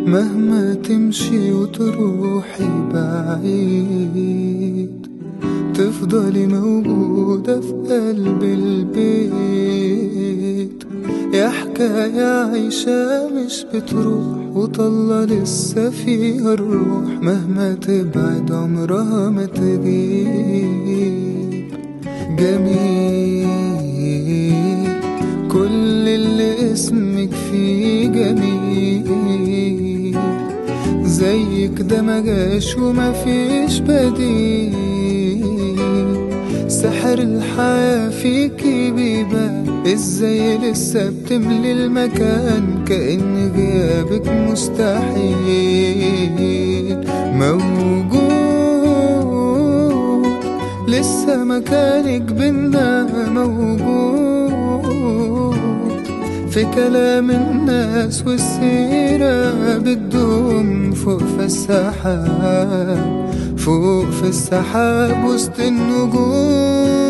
مهما تمشي وتروحي بعيد تفضلي موجودة في قلب البيت يا حكاية عايشة مش بتروح وطلة لسه فيها الروح مهما تبعد عمرها ما تغيب جميل كل اللي اسمك فيه جميل زيك ده مجاش وما فيش بديل سحر الحياة فيكي بيبان ازاي لسه بتملي المكان كأن غيابك مستحيل موجود لسه مكانك بينا موجود في كلام الناس والسيرة بتدوم فوق في السحاب فوق في السحاب وسط النجوم